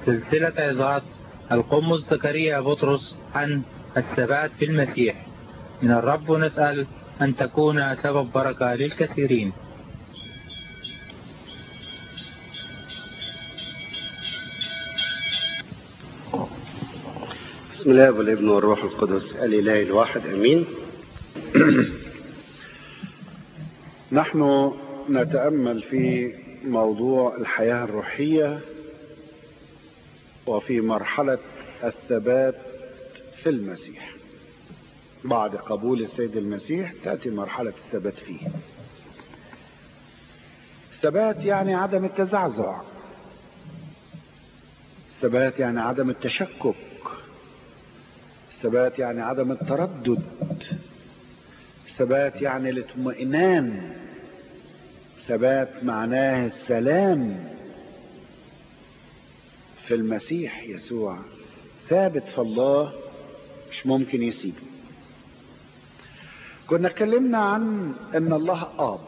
سلسلة عظات القمص زكريا بطرس عن الثبات في المسيح من الرب نسأل أن تكون سبب بركة للكثيرين بسم الله والابن والروح القدس الإله الواحد أمين نحن نتأمل في موضوع الحياة الروحية وفي مرحلة الثبات في المسيح بعد قبول السيد المسيح تأتي مرحلة الثبات فيه الثبات يعني عدم التزعزع الثبات يعني عدم التشكك الثبات يعني عدم التردد الثبات يعني الاطمئنان ثبات معناه السلام في المسيح يسوع ثابت في الله مش ممكن يسيبه كنا اتكلمنا عن ان الله اب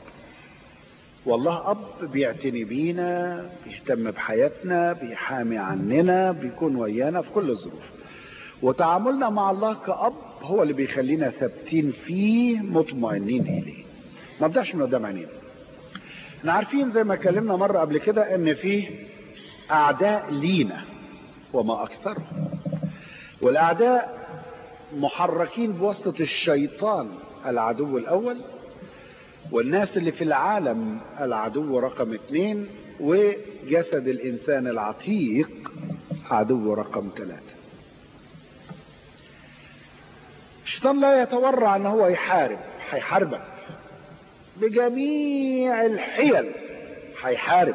والله اب بيعتني بينا بيهتم بحياتنا بيحامي عننا بيكون ويانا في كل الظروف وتعاملنا مع الله كأب هو اللي بيخلينا ثابتين فيه مطمئنين إليه ما نضيعش من قدام عينينا احنا عارفين زي ما اتكلمنا مرة قبل كده ان فيه أعداء لينا وما أكثرهم والأعداء محركين بواسطة الشيطان العدو الأول والناس اللي في العالم العدو رقم اثنين وجسد الإنسان العتيق عدو رقم ثلاثة الشيطان لا يتورع ان هو يحارب هيحاربك بجميع الحيل هيحارب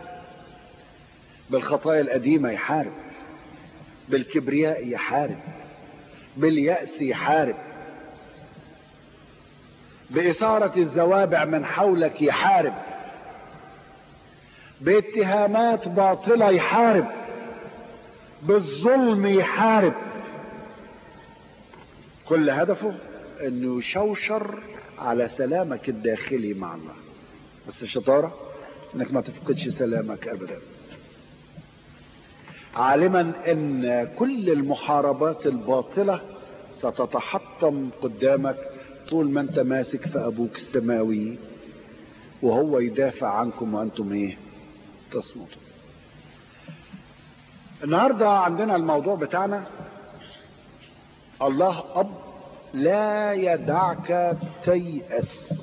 بالخطايا القديمة يحارب بالكبرياء يحارب باليأس يحارب بإثارة الزوابع من حولك يحارب باتهامات باطلة يحارب بالظلم يحارب كل هدفه انه يشوشر على سلامك الداخلي مع الله بس الشطارة انك ما تفقدش سلامك ابدا عالما ان كل المحاربات الباطلة ستتحطم قدامك طول ما انت ماسك في ابوك السماوي وهو يدافع عنكم وانتم ايه تصمتوا النهاردة عندنا الموضوع بتاعنا الله أب لا يدعك تيأس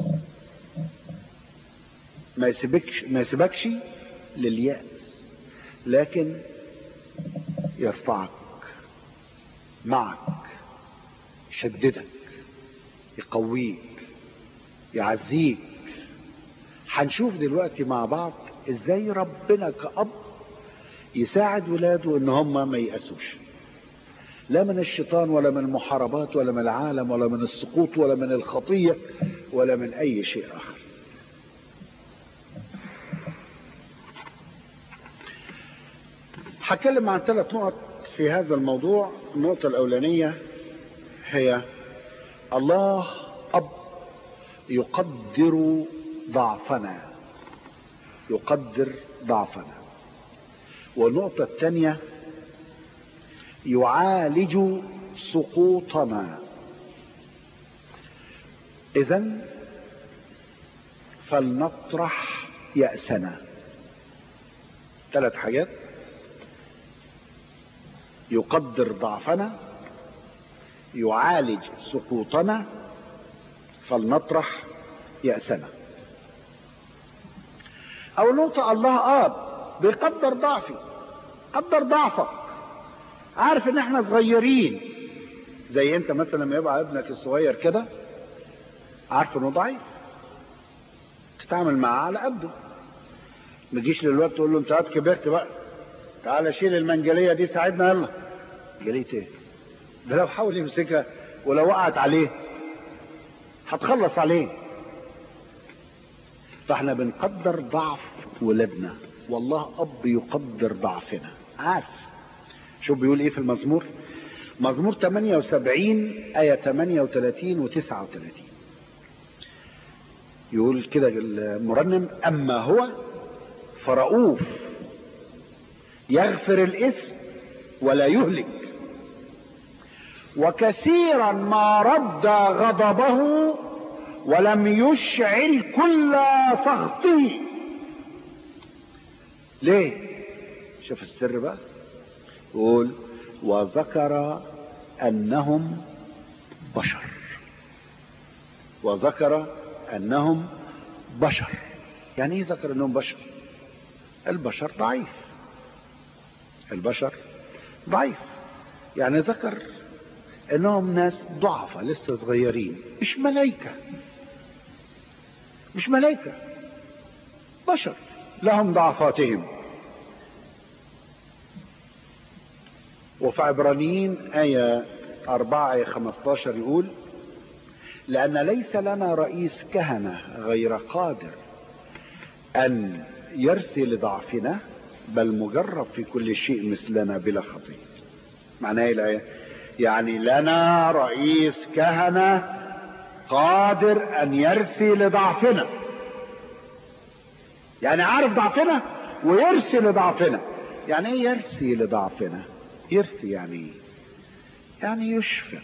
ما يسيبكش ما يسيبكش لليأس لكن يرفعك معك يشددك يقويك يعزيك هنشوف دلوقتي مع بعض ازاي ربنا كأب يساعد ولاده ان هم ما ييأسوش لا من الشيطان ولا من المحاربات ولا من العالم ولا من السقوط ولا من الخطية ولا من أي شيء آخر هتكلم عن ثلاث نقط في هذا الموضوع النقطة الأولانية هي الله أب يقدر ضعفنا يقدر ضعفنا والنقطة الثانية يعالج سقوطنا اذا فلنطرح يأسنا ثلاث حاجات يقدر ضعفنا يعالج سقوطنا فلنطرح يأسنا أو نقطة الله آب بيقدر ضعفي قدر ضعفك عارف ان احنا صغيرين زي انت مثلا لما يبقى ابنك الصغير كده عارف انه ضعيف تتعامل معاه على قده ما تجيش للواد تقول له انت قد كبرت بقى تعالى شيل المنجليه دي ساعدنا يلا منجليه ايه ده لو حاول يمسكها ولو وقعت عليه هتخلص عليه فاحنا بنقدر ضعف ولادنا والله اب يقدر ضعفنا عارف شوف بيقول ايه في المزمور مزمور 78 آية 38 و 39 يقول كده المرنم أما هو فرؤوف يغفر الإثم ولا يهلك وكثيرا ما رد غضبه ولم يشعل كل سخطه ليه شوف السر بقى يقول وذكر انهم بشر وذكر انهم بشر يعني ايه ذكر انهم بشر البشر ضعيف البشر ضعيف يعني ذكر انهم ناس ضعفة لسه صغيرين مش ملائكة مش ملائكة بشر لهم ضعفاتهم وفي عبرانيين آية أربعة آية خمستاشر يقول لأن ليس لنا رئيس كهنة غير قادر أن يرثي لضعفنا بل مجرب في كل شيء مثلنا بلا خطية معناها ايه الآية يعني لنا رئيس كهنة قادر أن يرثي لضعفنا يعني عارف ضعفنا ويرثي لضعفنا يعني ايه يرثي لضعفنا يرثي يعني ايه يعني يشفق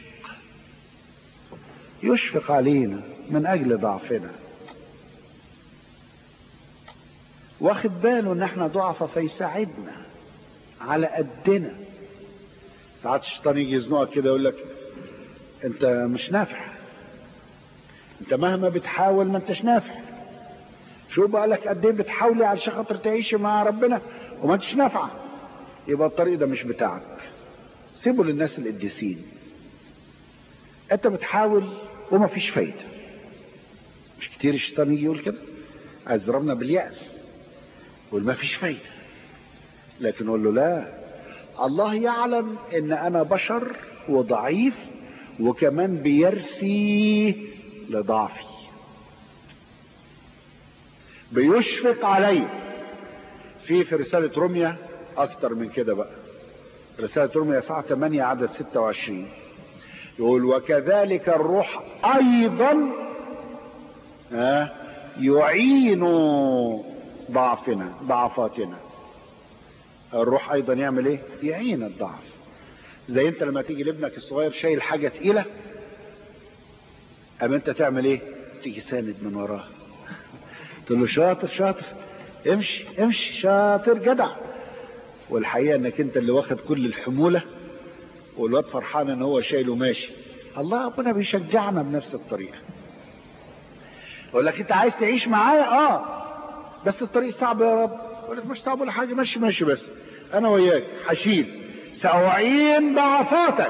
يشفق علينا من اجل ضعفنا واخد باله ان احنا ضعفة فيساعدنا على قدنا ساعات الشيطان يجي يزنقك كده يقول لك انت مش نافع انت مهما بتحاول ما انتش نافع شو بقى لك قد ايه بتحاولي علشان خاطر تعيشي مع ربنا وما انتش نافعه يبقى الطريق ده مش بتاعك سيبه للناس القديسين انت بتحاول وما فيش فايده مش كتير الشيطان يجي يقول كده عايز يضربنا باليأس يقول ما فيش فايده لكن نقول له لا الله يعلم ان انا بشر وضعيف وكمان بيرثي لضعفي بيشفق علي في في رسالة روميا أكتر من كده بقى رسالة روميا ساعة 8 عدد 26 يقول وكذلك الروح أيضا ها يعين ضعفنا ضعفاتنا الروح أيضا يعمل إيه؟ يعين الضعف زي أنت لما تيجي لابنك الصغير شايل حاجة تقيلة أما أنت تعمل إيه؟ تيجي ساند من وراه تقول له شاطر شاطر امشي امشي شاطر جدع والحقيقه انك انت اللي واخد كل الحموله والواد فرحان ان هو شايله ماشي الله ربنا بيشجعنا بنفس الطريقه يقول لك انت عايز تعيش معايا اه بس الطريق صعب يا رب يقول لك مش صعب ولا حاجه ماشي ماشي بس انا وياك حشيل سأعين ضعفاتك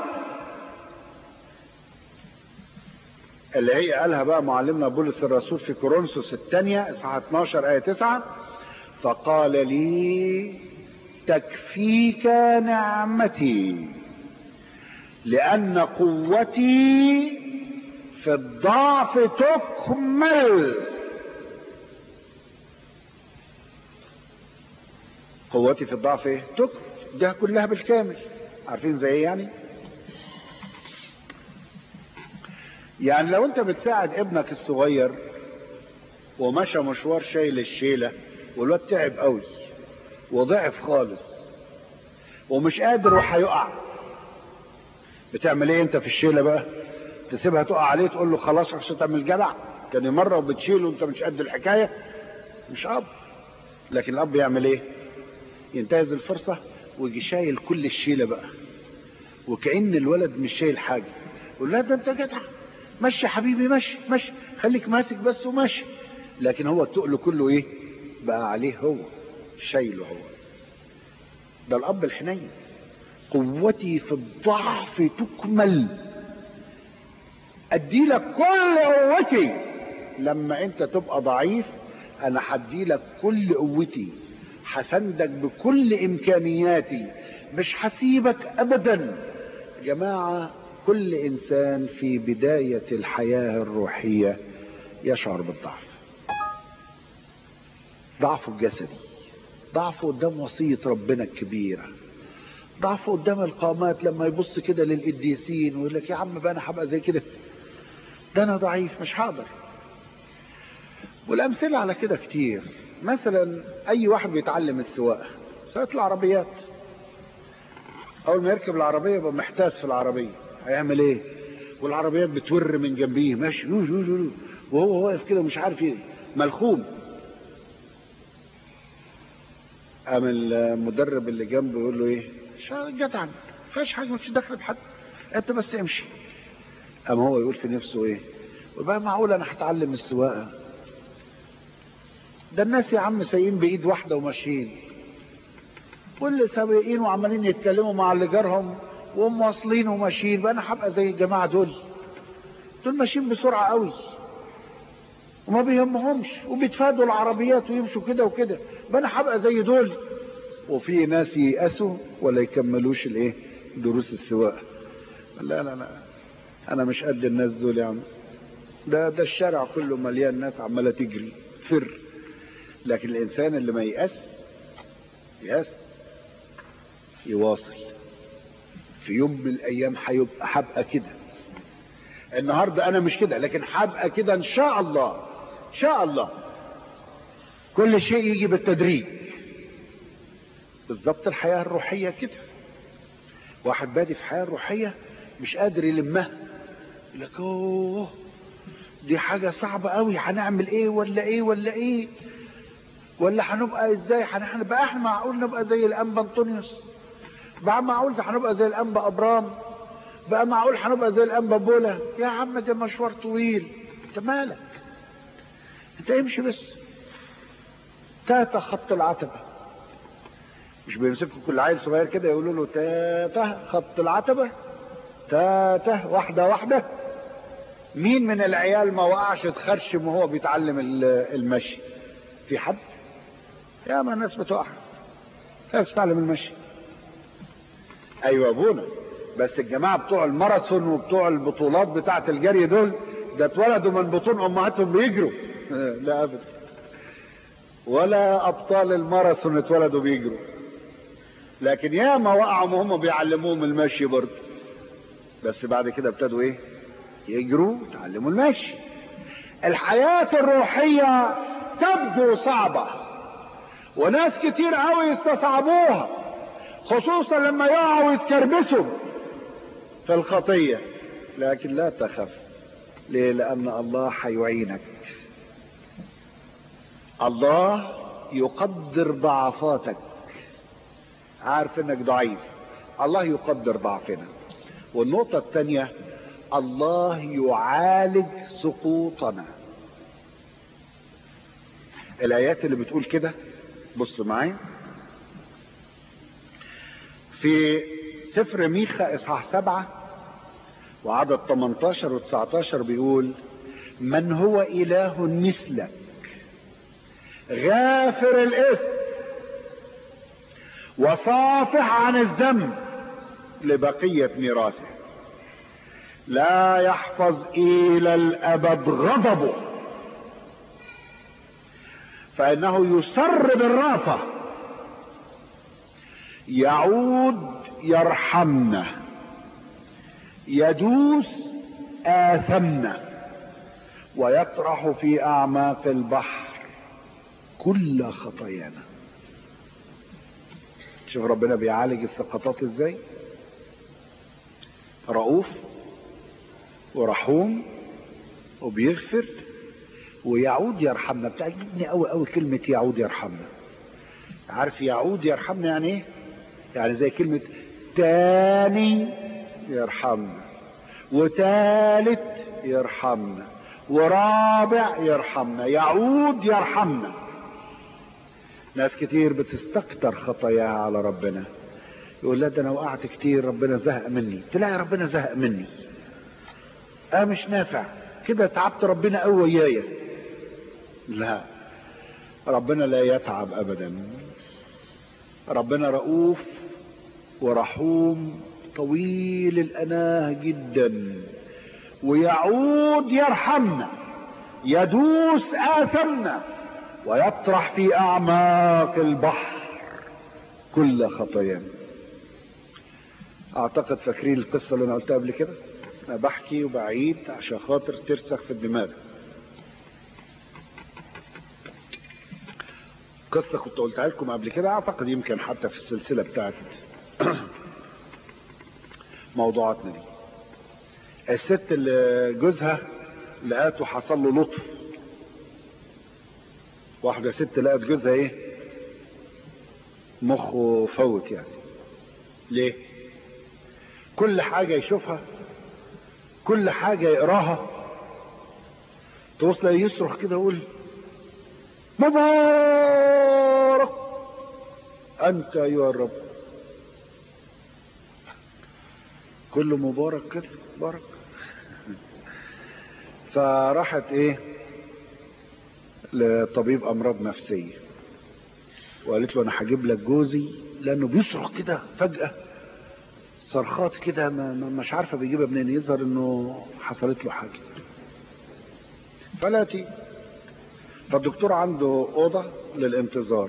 اللي هي قالها بقى معلمنا بولس الرسول في كورنثوس الثانية اصحاح 12 آية 9 فقال لي تكفيك نعمتي لأن قوتي في الضعف تكمل قوتي في الضعف ايه؟ تكمل ده كلها بالكامل عارفين زي ايه يعني؟ يعني لو انت بتساعد ابنك الصغير ومشى مشوار شايل الشيلة والواد تعب قوي وضعف خالص ومش قادر وهيقع بتعمل ايه انت في الشيلة بقى تسيبها تقع عليه تقول له خلاص عشان تعمل جدع تاني مرة وبتشيله وانت مش قد الحكاية مش اب لكن الاب يعمل ايه ينتهز الفرصة ويجي شايل كل الشيلة بقى وكأن الولد مش شايل حاجة يقول لا ده انت جدع مشي حبيبي مشي مشي خليك ماسك بس ومشي لكن هو التقل كله ايه بقى عليه هو شايله هو ده الاب الحنين قوتي في الضعف تكمل ادي لك كل قوتي لما انت تبقى ضعيف انا هدي لك كل قوتي هسندك بكل امكانياتي مش هسيبك ابدا جماعه كل انسان في بدايه الحياه الروحيه يشعر بالضعف ضعفه الجسدي ضعفه قدام وصيه ربنا الكبيره ضعفه قدام القامات لما يبص كده للقديسين ويقول لك يا عم بقى انا هبقى زي كده ده انا ضعيف مش هقدر والامثله على كده كتير مثلا اي واحد بيتعلم السواقه سواء العربيات اول ما يركب العربيه يبقى محتاس في العربيه هيعمل ايه والعربيات بتور من جنبيه ماشي يو يو يو وهو واقف كده مش عارف ايه ملخوم قام المدرب اللي جنبه يقول له ايه جدع فيش حاجه مش داخل بحد انت بس امشي قام هو يقول في نفسه ايه وبقى معقول انا هتعلم السواقه ده الناس يا عم سايقين بايد واحده وماشيين واللي سابقين وعمالين يتكلموا مع اللي جارهم وهم واصلين وماشيين بقى انا هبقى زي الجماعه دول دول ماشيين بسرعه قوي وما بيهمهمش وبيتفادوا العربيات ويمشوا كده وكده بقى انا هبقى زي دول وفي ناس ييأسوا ولا يكملوش الايه دروس السواقه لا لا لا انا مش قد الناس دول يا عم ده ده الشارع كله مليان ناس عماله تجري فر لكن الانسان اللي ما ييأس يأس يواصل في يوم من الايام هيبقى هبقى كده النهارده انا مش كده لكن هبقى كده ان شاء الله ان شاء الله كل شيء يجي بالتدريج بالظبط الحياه الروحيه كده واحد بادي في حياه روحيه مش قادر يلمها يقول لك اوه دي حاجه صعبه قوي هنعمل ايه ولا ايه ولا ايه ولا هنبقى ازاي هنبقى احنا معقول نبقى زي الانبا انطونيوس بقى معقول هنبقى زي الانبا ابرام بقى معقول هنبقى زي الانبا بولا يا عم ده مشوار طويل انت مالك انت امشي بس تاتا خط العتبة مش بيمسكوا كل عيل صغير كده يقولوا له تاتا خط العتبة تاتا واحدة واحدة مين من العيال ما وقعش اتخرشم وهو بيتعلم المشي في حد يا ما الناس بتقع هي بتتعلم المشي ايوه ابونا بس الجماعه بتوع الماراثون وبتوع البطولات بتاعه الجري دول ده اتولدوا من بطون امهاتهم بيجروا لا ابدا ولا ابطال الماراثون اتولدوا بيجروا لكن ياما وقعوا وهم بيعلموهم المشي برضه بس بعد كده ابتدوا ايه يجروا يتعلموا المشي الحياه الروحيه تبدو صعبه وناس كتير قوي يستصعبوها خصوصا لما يقعوا يتكربسوا في الخطية لكن لا تخف ليه لأن الله حيعينك الله يقدر ضعفاتك عارف انك ضعيف الله يقدر ضعفنا والنقطة الثانية الله يعالج سقوطنا الآيات اللي بتقول كده بص معايا في سفر ميخا اصحاح سبعة وعدد 18 و 19 بيقول من هو اله مثلك غافر الاثم وصافح عن الذنب لبقية ميراثه لا يحفظ الى الابد غضبه فانه يسر بالرافه يعود يرحمنا يدوس آثمنا ويطرح في أعماق البحر كل خطايانا شوف ربنا بيعالج السقطات ازاي رؤوف ورحوم وبيغفر ويعود يرحمنا بتعجبني قوي قوي كلمة يعود يرحمنا عارف يعود يرحمنا يعني ايه يعني زي كلمة تاني يرحمنا وتالت يرحمنا ورابع يرحمنا يعود يرحمنا ناس كتير بتستكتر خطاياها على ربنا يقول لا ده انا وقعت كتير ربنا زهق مني تلاقي ربنا زهق مني اه مش نافع كده تعبت ربنا قوي ويايا لا ربنا لا يتعب ابدا ربنا رؤوف ورحوم طويل الاناه جدا ويعود يرحمنا يدوس اثمنا ويطرح في اعماق البحر كل خطايانا اعتقد فاكرين القصه اللي انا قلتها قبل كده انا بحكي وبعيد عشان خاطر ترسخ في الدماغ قصة كنت قلتها لكم قبل كده اعتقد يمكن حتى في السلسلة بتاعت موضوعاتنا دي الست اللي جوزها لقاته حصل له لطف واحدة ست لقت جوزها ايه مخه فوت يعني ليه كل حاجة يشوفها كل حاجة يقراها توصل يصرخ كده يقول مبارك انت ايها الرب كله مبارك كده مبارك فراحت ايه لطبيب امراض نفسيه وقالت له انا هجيب لك جوزي لانه بيصرخ كده فجاه صرخات كده ما ما- مش عارفه بيجيبها منين يظهر انه حصلت له حاجه فلاتي فالدكتور عنده اوضه للانتظار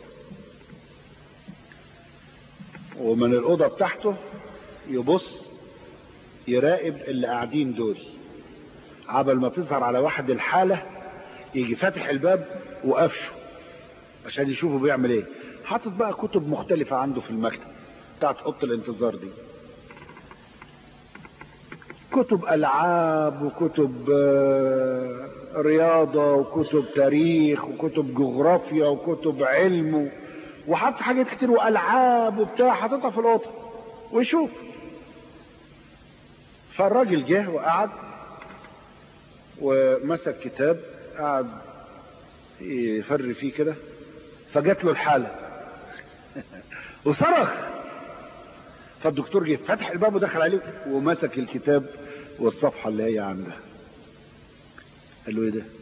ومن الاوضه بتاعته يبص يراقب اللي قاعدين دول عبل ما تظهر على واحد الحاله يجي فاتح الباب وقفشه عشان يشوفوا بيعمل ايه حاطط بقى كتب مختلفه عنده في المكتب بتاعت اوضه الانتظار دي كتب العاب وكتب آه، رياضه وكتب تاريخ وكتب جغرافيا وكتب علم و- وحط حاجات كتير والعاب وبتاع حاططها في الاوضه ويشوف فالراجل جه وقعد ومسك كتاب قعد يفر فيه كده فجات له الحاله وصرخ فالدكتور جه فتح الباب ودخل عليه ومسك الكتاب والصفحه اللي هي عندها قال له ايه ده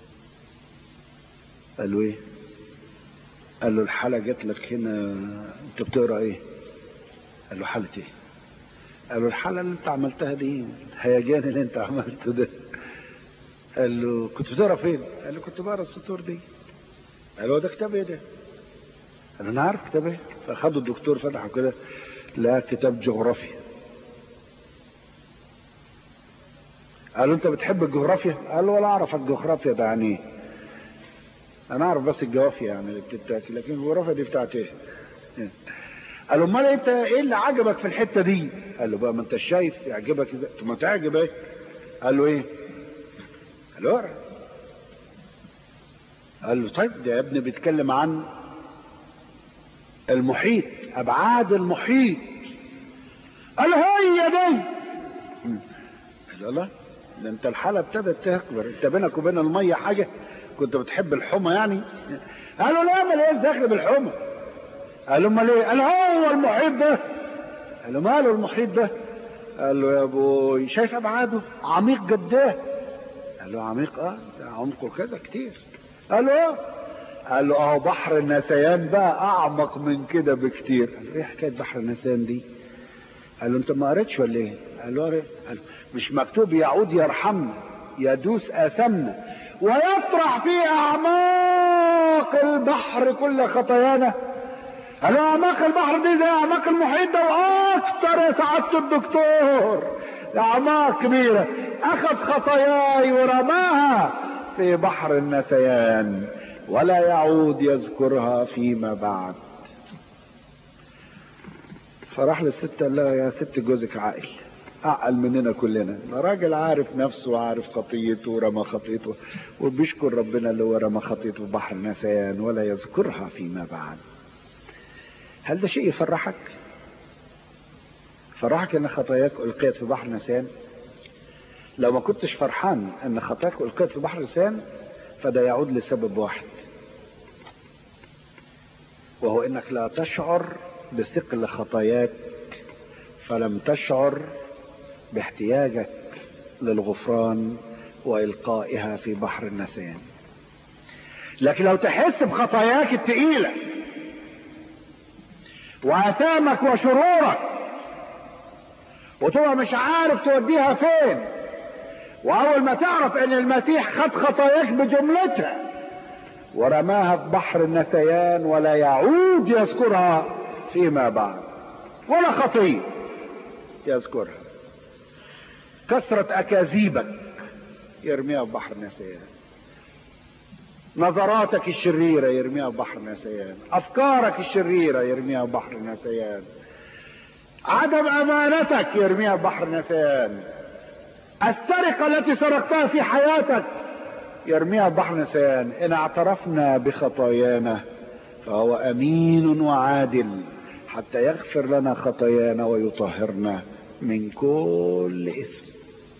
قال له ايه قال له الحاله جات لك هنا انت بتقرا ايه قال له حاله ايه قال له الحاله اللي انت عملتها دي الهيجان اللي انت عملته ده قال له كنت بتقرا فين قال له كنت بقرا السطور دي قال له ده كتاب ايه ده قال له انا عارف كتاب ايه فاخده الدكتور فتحه كده لقى كتاب جغرافيا قال له انت بتحب الجغرافيا قال له ولا اعرف الجغرافيا ده يعني ايه انا اعرف بس الجغرافيا يعني اللي بتتاكل لكن الجغرافيا دي بتاعت ايه قال له امال انت ايه اللي عجبك في الحته دي قال له بقى ما انت شايف يعجبك ازاي طب ما تعجب ايه قال له ايه قال له اقرا قال له طيب ده يا ابني بيتكلم عن المحيط ابعاد المحيط قال له هي دي قال له لا ده انت الحاله ابتدت تكبر انت بينك وبين الميه حاجه كنت بتحب الحمى يعني قال له لا ما ايه داخل بالحمى قال له امال ايه قال هو المحيط ده قال له ماله المحيط ده قال له يا ابوي شايف ابعاده عميق جداه قال له عميق اه ده عمقه كذا كتير قال له اه قال له اهو بحر النسيان بقى اعمق من كده بكتير قال له ايه حكايه بحر النسيان دي قال له انت ما قريتش ولا ايه قال له قريت قال له مش مكتوب يعود يرحمنا يدوس اثمنا ويطرح في اعماق البحر كل خطايانا قال له اعماق البحر دي زي اعماق المحيط ده واكتر يا سعاده الدكتور ده اعماق كبيره اخذ خطاياي ورماها في بحر النسيان ولا يعود يذكرها فيما بعد فراح للست قال لها يا ست جوزك عاقل اعقل مننا كلنا راجل عارف نفسه وعارف خطيته ورمى خطيته وبيشكر ربنا اللي هو رمى خطيته في بحر النسيان ولا يذكرها فيما بعد هل ده شيء يفرحك فرحك ان خطاياك القيت في بحر نسيان لو ما كنتش فرحان ان خطاياك القيت في بحر نسيان فده يعود لسبب واحد وهو انك لا تشعر بثقل خطاياك فلم تشعر باحتياجك للغفران والقائها في بحر النسيان لكن لو تحس بخطاياك التقيله واثامك وشرورك وتبقى مش عارف توديها فين واول ما تعرف ان المسيح خد خطاياك بجملتها ورماها في بحر النسيان ولا يعود يذكرها فيما بعد ولا خطيه يذكرها كثرة أكاذيبك يرميها في بحر النسيان نظراتك الشريرة يرميها بحر نسيان أفكارك الشريرة يرميها بحر نسيان عدم أمانتك يرميها بحر نسيان السرقة التي سرقتها في حياتك يرميها بحر نسيان إن اعترفنا بخطايانا فهو أمين وعادل حتى يغفر لنا خطايانا ويطهرنا من كل إثم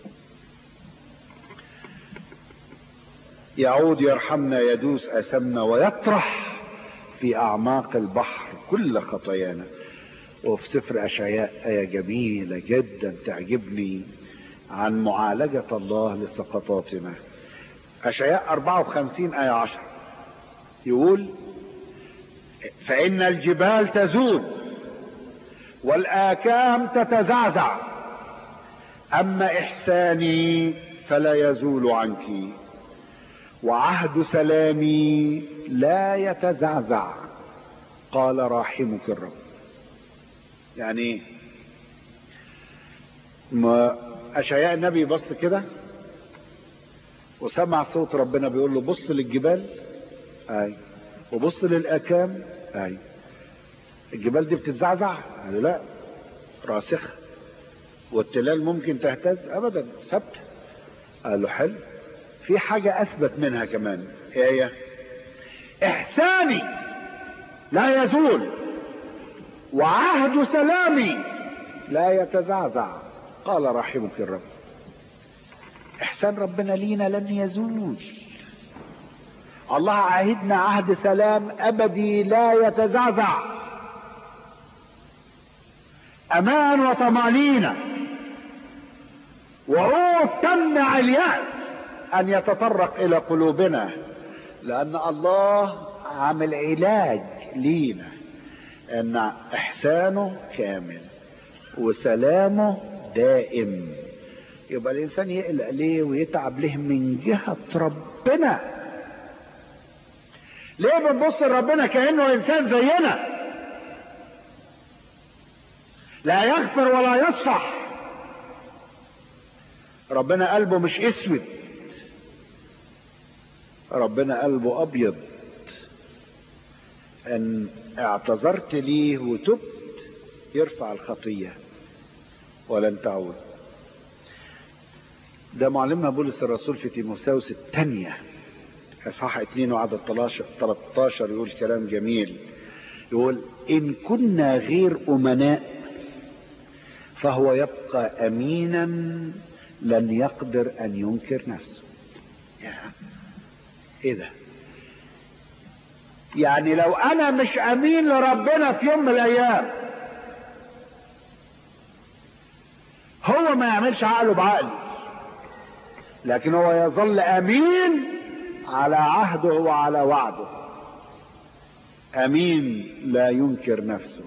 يعود يرحمنا يدوس أثمنا ويطرح في أعماق البحر كل خطايانا وفي سفر أشعياء آية جميلة جدا تعجبني عن معالجة الله لسقطاتنا أشعياء 54 آية 10 يقول فإن الجبال تزول والآكام تتزعزع أما إحساني فلا يزول عنك وعهد سلامي لا يتزعزع قال راحمك الرب يعني ما أشعياء النبي بص كده وسمع صوت ربنا بيقول له بص للجبال اي وبص للأكام اي الجبال دي بتتزعزع قال لا راسخة والتلال ممكن تهتز ابدا ثابتة قال له حلو في حاجة اثبت منها كمان ايه هي احساني لا يزول وعهد سلامي لا يتزعزع قال رحمك الرب احسان ربنا لينا لن يزول الله عهدنا عهد سلام ابدي لا يتزعزع امان وطمانينه وعود تمنع الياس ان يتطرق الى قلوبنا لان الله عامل علاج لينا ان احسانه كامل وسلامه دائم يبقى الانسان يقلق ليه ويتعب ليه من جهة ربنا ليه بنبص لربنا كأنه انسان زينا لا يغفر ولا يصفح ربنا قلبه مش اسود ربنا قلبه ابيض ان اعتذرت ليه وتبت يرفع الخطية ولن تعود ده معلمنا بولس الرسول في تيموثاوس الثانية اصحاح 2 وعدد 13 يقول كلام جميل يقول ان كنا غير امناء فهو يبقى امينا لن يقدر ان ينكر نفسه يا ايه ده يعني لو انا مش امين لربنا في يوم من الايام هو ما يعملش عقله بعقلي لكن هو يظل امين على عهده وعلى وعده امين لا ينكر نفسه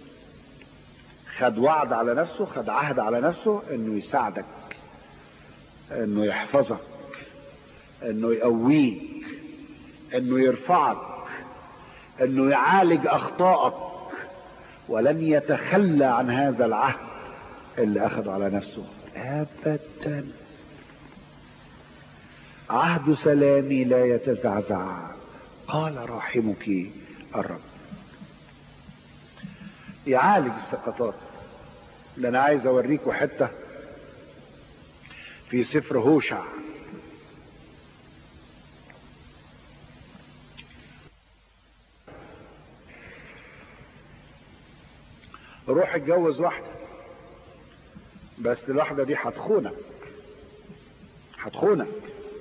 خد وعد على نفسه خد عهد على نفسه انه يساعدك انه يحفظك انه يقويك انه يرفعك انه يعالج اخطائك ولن يتخلى عن هذا العهد اللي اخذ على نفسه ابدا عهد سلامي لا يتزعزع قال راحمك الرب يعالج السقطات اللي انا عايز اوريكم حته في سفر هوشع روح اتجوز واحده بس الواحده دي هتخونك هتخونك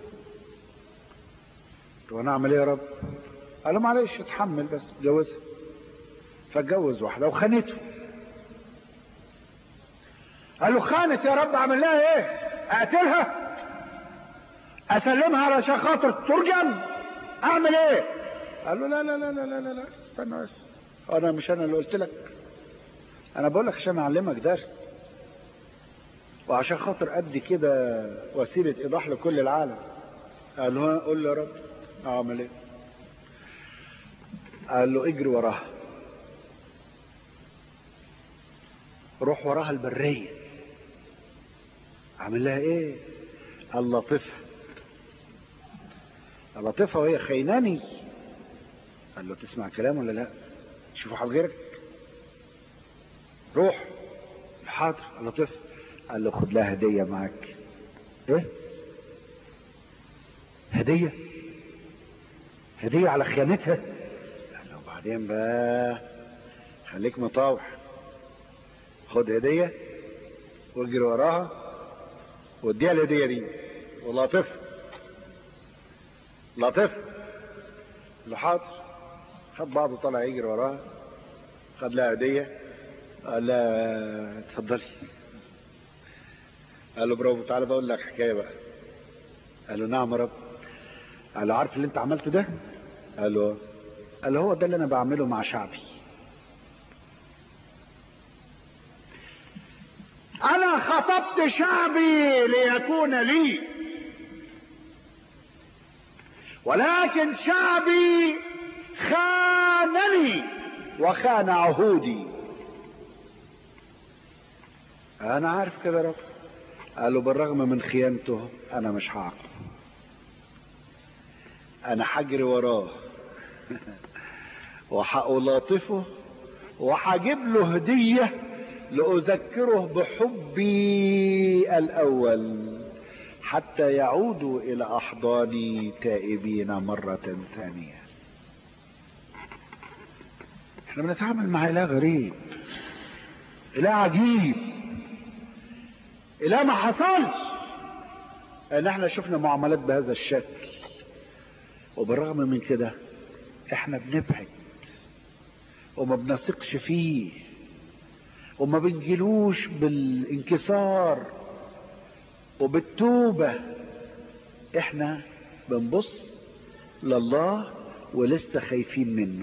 طب انا اعمل ايه يا رب قال له معلش اتحمل بس اتجوزها فاتجوز واحده وخانته قال له خانت يا رب اعمل لها ايه اقتلها اسلمها علشان خاطر ترجم اعمل ايه قال له لا لا لا لا لا لا, لا. استنى بس انا مش انا اللي قلت لك انا بقول لك عشان اعلمك درس وعشان خاطر ادي كده وسيله ايضاح لكل العالم قال له قول له يا رب اعمل ايه قال له اجري وراها روح وراها البريه عامل لها ايه قال لطفها لطيفة وهي خيناني قال له تسمع كلام ولا لا شوفوا حضرتك روح حاضر لطيف قال له خد لها هدية معاك ايه هدية هدية على خيانتها قال له بعدين بقى خليك مطاوع خد هدية واجري وراها واديها الهدية دي ولطف لطف له حاضر خد بعضه طلع يجري وراها خد لها هدية قال لها اتفضلي قال له برافو تعالى بقول لك حكايه بقى قال له نعم يا رب قال له عارف اللي انت عملته ده قال له قال له هو ده اللي انا بعمله مع شعبي انا خطبت شعبي ليكون لي ولكن شعبي خانني وخان عهودي انا عارف كده يا رب قال له بالرغم من خيانته انا مش هعاقبه انا هجري وراه وهألاطفه وهجيب له هدية لأذكره بحبي الأول حتى يعودوا إلى أحضاني تائبين مرة ثانية احنا بنتعامل مع إله غريب إله عجيب إله ما حصلش ان احنا شفنا معاملات بهذا الشكل وبالرغم من كده احنا بنبعد وما بنثقش فيه وما بنجيلوش بالانكسار وبالتوبة احنا بنبص لله ولسه خايفين منه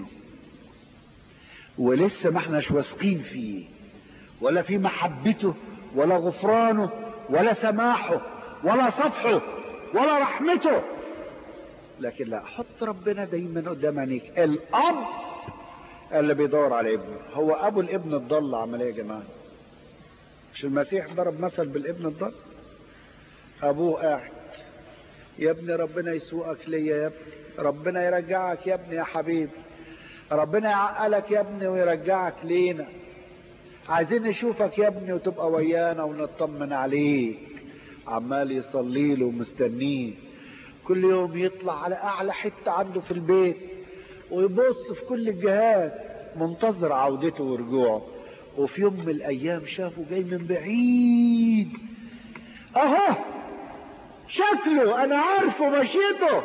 ولسه ما احناش واثقين فيه ولا في محبته ولا غفرانه ولا سماحه ولا صفحه ولا رحمته لكن لا حط ربنا دايما قدام عينيك الاب اللي بيدور على ابنه هو ابو الابن الضال عمل ايه يا جماعه مش المسيح ضرب مثل بالابن الضال ابوه قاعد يا ابني ربنا يسوقك ليا يا ابني ربنا يرجعك يا ابني يا حبيبي ربنا يعقلك يا ابني ويرجعك لينا عايزين نشوفك يا ابني وتبقى ويانا ونطمن عليك عمال يصلي له ومستنيه كل يوم يطلع على اعلى حته عنده في البيت ويبص في كل الجهات منتظر عودته ورجوعه وفي يوم من الايام شافه جاي من بعيد اهو شكله انا عارفه مشيته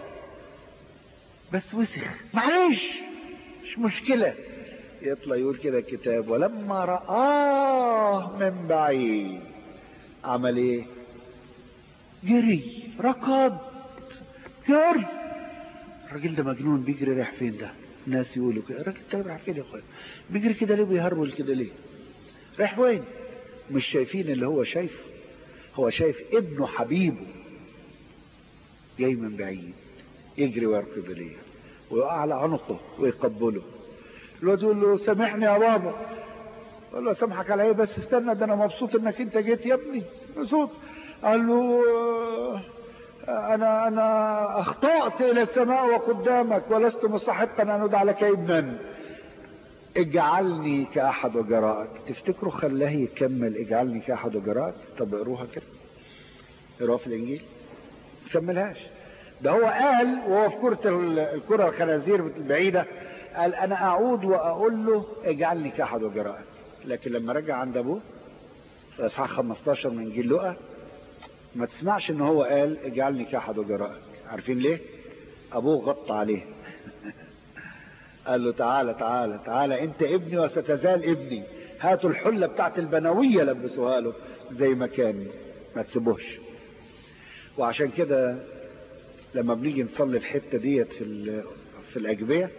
بس وسخ معلش مش مشكله يطلع يقول كده الكتاب ولما رآه من بعيد عمل ايه جري ركض جري الراجل ده مجنون بيجري رايح فين ده الناس يقولوا كده الراجل ده رايح فين يا اخويا بيجري كده ليه بيهرول كده ليه رايح وين مش شايفين اللي هو شايفه هو شايف ابنه حبيبه جاي من بعيد يجري ويركض ليه ويقع على عنقه ويقبله الواد يقول له سامحني يا بابا قال له سامحك على ايه بس استنى ده انا مبسوط انك انت جيت يا ابني مبسوط قال له انا انا اخطأت الى السماء وقدامك ولست مستحقا ان ادعى لك ابنا اجعلني كاحد وجرائك تفتكروا خلاه يكمل اجعلني كاحد وجرائك طب اقروها كده اقروها في الانجيل ما كملهاش ده هو قال وهو في كرة الكرة الخنازير البعيدة قال انا اعود واقول له اجعلني كاحد وجرائك لكن لما رجع عند ابوه في اصحاح 15 من انجيل لقا ما تسمعش ان هو قال اجعلني كاحد وجرائك عارفين ليه ابوه غطى عليه قال له تعالى تعالى تعالى انت ابني وستزال ابني هاتوا الحله بتاعت البنويه لبسوها له زي ما كان ما تسيبوش وعشان كده لما بنيجي نصلي الحته ديت في في الاجبيه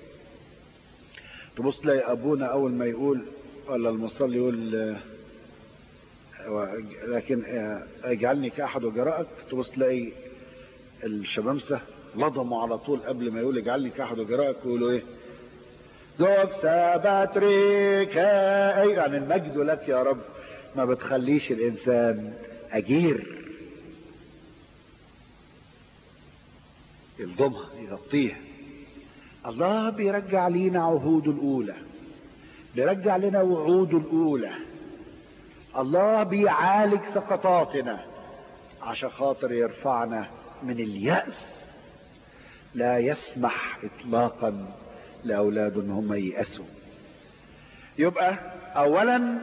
تبص تلاقي ابونا اول ما يقول ولا المصلي يقول لكن اجعلني كاحد وجرائك تبص تلاقي الشمامسه لضموا على طول قبل ما يقول اجعلني كاحد وجرائك يقولوا ايه زوج سباتريك اي يعني المجد لك يا رب ما بتخليش الانسان اجير يلضمها يغطيها الله بيرجع لينا عهوده الأولى بيرجع لنا وعوده الأولى الله بيعالج سقطاتنا عشان خاطر يرفعنا من اليأس لا يسمح إطلاقا لأولاده إن هم ييأسوا يبقى أولا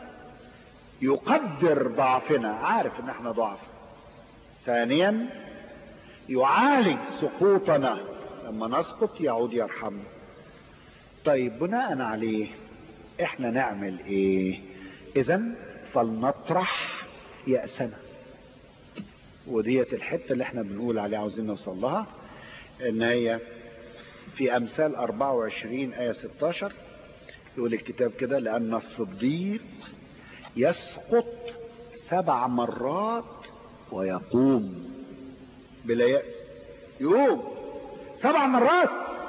يقدر ضعفنا عارف إن احنا ضعف ثانيا يعالج سقوطنا لما نسقط يعود يرحمنا طيب بناء عليه احنا نعمل ايه اذا فلنطرح يأسنا وديت الحتة اللي احنا بنقول عليها عاوزين نوصل لها ان هي في امثال 24 آية 16 يقول الكتاب كده لان الصديق يسقط سبع مرات ويقوم بلا يأس يقوم سبع مرات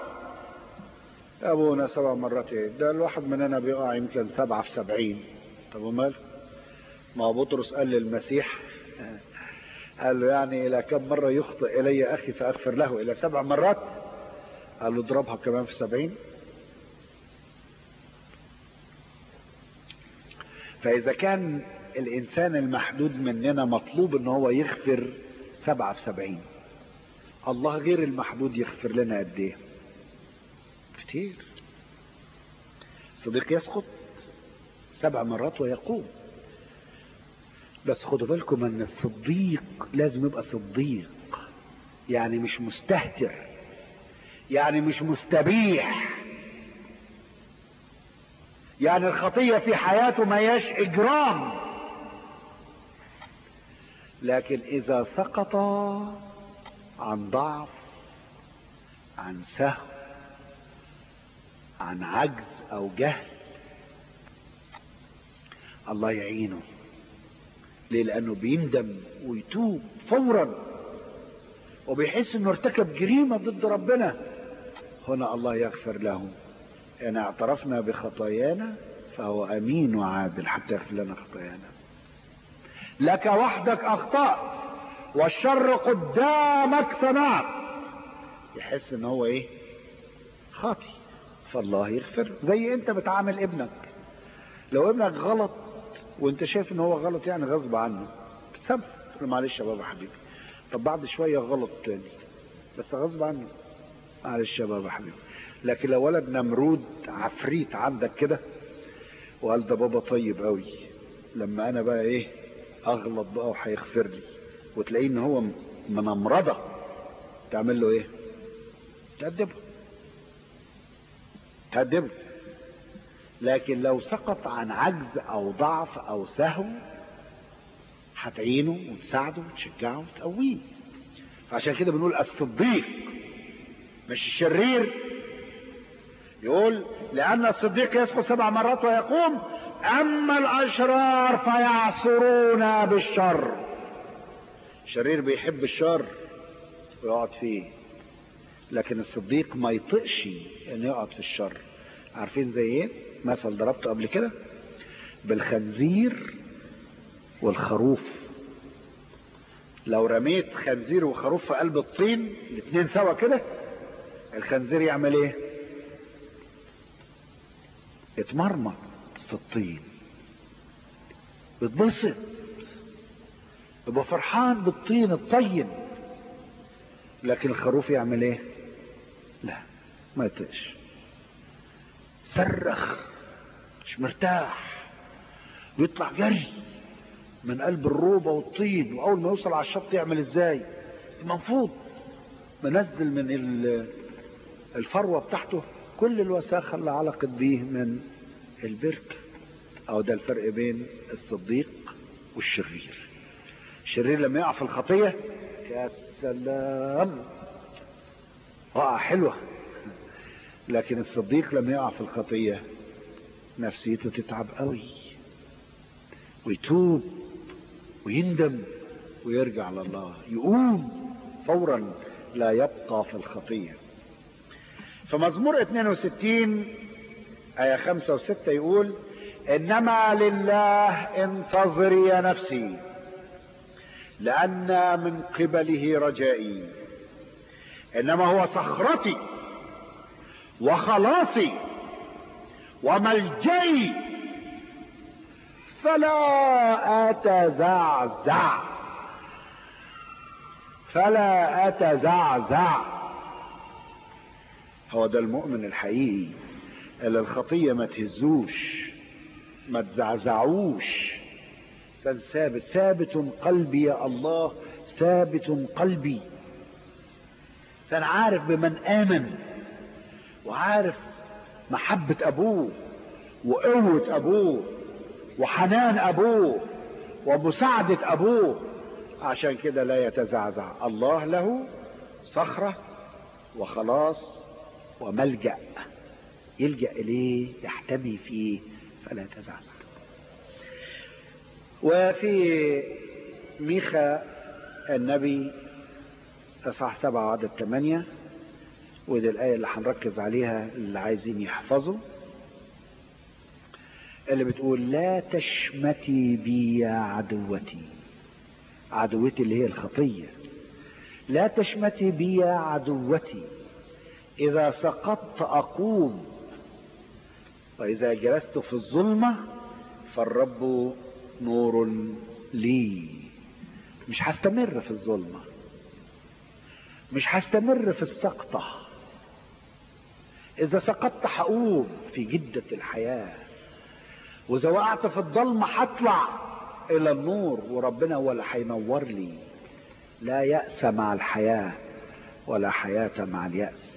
ابونا سبع مرات ايه ده الواحد مننا بيقع يمكن سبعة في سبعين طب ومال ما هو بطرس قال للمسيح قال له يعني الى كم مرة يخطئ الي اخي فاغفر له الى سبع مرات قال له اضربها كمان في سبعين فاذا كان الانسان المحدود مننا مطلوب ان هو يغفر سبعة في سبعين الله غير المحدود يغفر لنا قد ايه كتير صديق يسقط سبع مرات ويقوم بس خدوا بالكم ان الصديق لازم يبقى صديق يعني مش مستهتر يعني مش مستبيح يعني الخطية في حياته ما ياش اجرام لكن اذا سقط عن ضعف عن سهو عن عجز او جهل الله يعينه ليه لانه بيندم ويتوب فورا وبيحس انه ارتكب جريمة ضد ربنا هنا الله يغفر له ان اعترفنا بخطايانا فهو امين وعادل حتى يغفر لنا خطايانا لك وحدك اخطأت والشر قدامك صنعت يحس ان هو ايه خاطي فالله يغفر زي انت بتعامل ابنك لو ابنك غلط وانت شايف ان هو غلط يعني غصب عنه بتسامحه تقول معلش يا بابا حبيبي طب بعد شويه غلط تاني بس غصب عنه معلش يا بابا حبيبي لكن لو ولد نمرود عفريت عندك كده وقال ده بابا طيب قوي لما انا بقى ايه اغلط بقى وهيغفر لي وتلاقيه ان هو منمرضه تعمل له ايه تأدبه تأدبه لكن لو سقط عن عجز او ضعف او سهو هتعينه وتساعده وتشجعه وتقويه فعشان كده بنقول الصديق مش الشرير يقول لأن الصديق يسقط سبع مرات ويقوم أما الأشرار فيعصرون بالشر الشرير بيحب الشر ويقعد فيه لكن الصديق ما يطقش انه يقعد في الشر عارفين زي ايه مثل ضربته قبل كده بالخنزير والخروف لو رميت خنزير وخروف في قلب الطين الاثنين سوا كده الخنزير يعمل ايه يتمرمط في الطين يتبسط يبقى فرحان بالطين الطين لكن الخروف يعمل ايه لا ما يطيش صرخ مش مرتاح ويطلع جري من قلب الروبه والطين واول ما يوصل على الشط يعمل ازاي منفوض منزل من الفروه بتاعته كل الوساخه اللي علقت بيه من البركه او ده الفرق بين الصديق والشرير الشرير لما يقع في الخطيه يا سلام وقع حلوه لكن الصديق لما يقع في الخطيه نفسيته تتعب قوي ويتوب ويندم ويرجع لله يقوم فورا لا يبقى في الخطيه فمزمور 62 آية 5 و6 يقول إنما لله انتظري يا نفسي لأن من قبله رجائي انما هو صخرتي وخلاصي وملجئي فلا اتزعزع فلا اتزعزع هو ده المؤمن الحقيقي اللي الخطيه ما تهزوش ما تزعزعوش كان ثابت ثابت قلبي يا الله ثابت قلبي كان عارف بمن آمن وعارف محبة أبوه وقوة أبوه وحنان أبوه ومساعدة أبوه عشان كده لا يتزعزع الله له صخرة وخلاص وملجأ يلجأ إليه يحتمي فيه فلا يتزعزع وفي ميخا النبي اصحاح سبعة وعدد ثمانية ودي الآية اللي هنركز عليها اللي عايزين يحفظوا اللي بتقول لا تشمتي بي يا عدوتي عدوتي اللي هي الخطية لا تشمتي بي يا عدوتي إذا سقطت أقوم وإذا جلست في الظلمة فالرب نور لي مش هستمر في الظلمة مش هستمر في السقطة إذا سقطت هقوم في جدة الحياة وإذا وقعت في الضلمة هطلع إلى النور وربنا هو اللي هينور لي لا يأس مع الحياة ولا حياة مع اليأس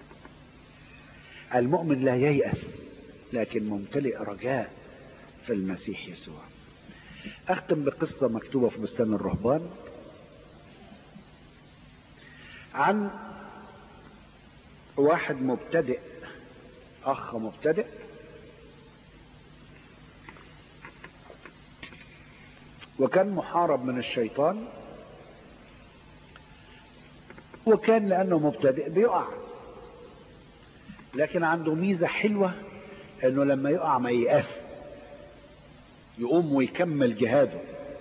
المؤمن لا ييأس لكن ممتلئ رجاء في المسيح يسوع اختم بقصة مكتوبة في بستان الرهبان عن واحد مبتدئ اخ مبتدئ وكان محارب من الشيطان وكان لانه مبتدئ بيقع لكن عنده ميزة حلوة انه لما يقع ما ييأس يقوم ويكمل جهاده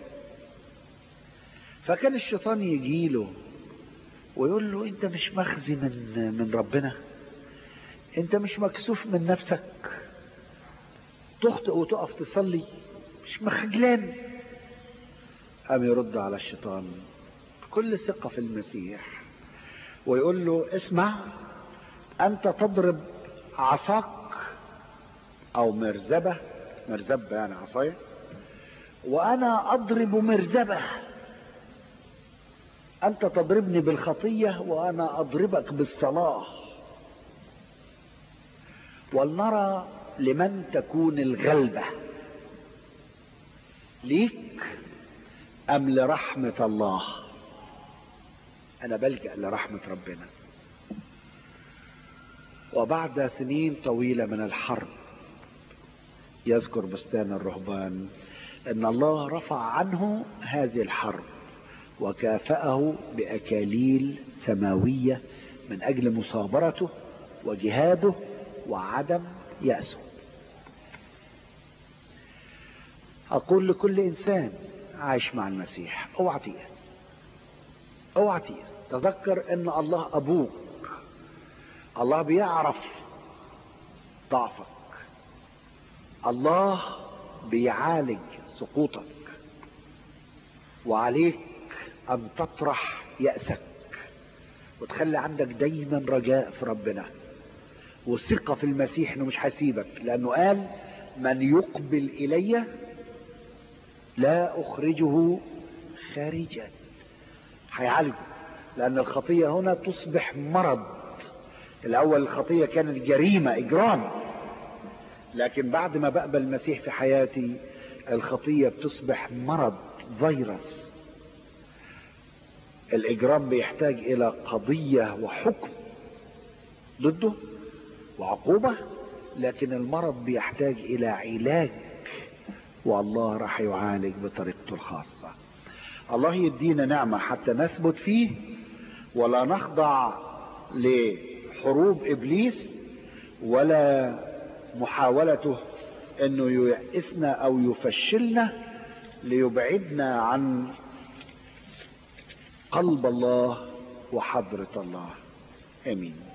فكان الشيطان يجي له ويقول له انت مش مخزي من من ربنا انت مش مكسوف من نفسك تخطئ وتقف تصلي مش مخجلان قام يرد على الشيطان بكل ثقة في المسيح ويقول له اسمع انت تضرب عصاك او مرزبة مرزبة يعني عصاية وانا اضرب مرزبة انت تضربني بالخطية وانا اضربك بالصلاة ولنرى لمن تكون الغلبة ليك ام لرحمة الله انا بلجأ لرحمة ربنا وبعد سنين طويلة من الحرب يذكر بستان الرهبان ان الله رفع عنه هذه الحرب وكافأه بأكاليل سماوية من أجل مصابرته وجهاده وعدم يأسه أقول لكل إنسان عايش مع المسيح اوعى تيأس اوعى تيأس تذكر ان الله ابوك الله بيعرف ضعفك الله بيعالج سقوطك وعليك ان تطرح يأسك وتخلي عندك دايما رجاء في ربنا وثقة في المسيح انه مش هيسيبك لانه قال من يقبل الي لا اخرجه خارجا هيعالجه لان الخطية هنا تصبح مرض الاول الخطية كانت جريمة اجرام لكن بعد ما بقبل المسيح في حياتي الخطية بتصبح مرض فيروس الاجرام بيحتاج الى قضية وحكم ضده وعقوبة لكن المرض بيحتاج الى علاج والله راح يعالج بطريقته الخاصة الله يدينا نعمة حتى نثبت فيه ولا نخضع لحروب ابليس ولا محاولته انه ييأسنا او يفشلنا ليبعدنا عن قلب الله وحضرة الله امين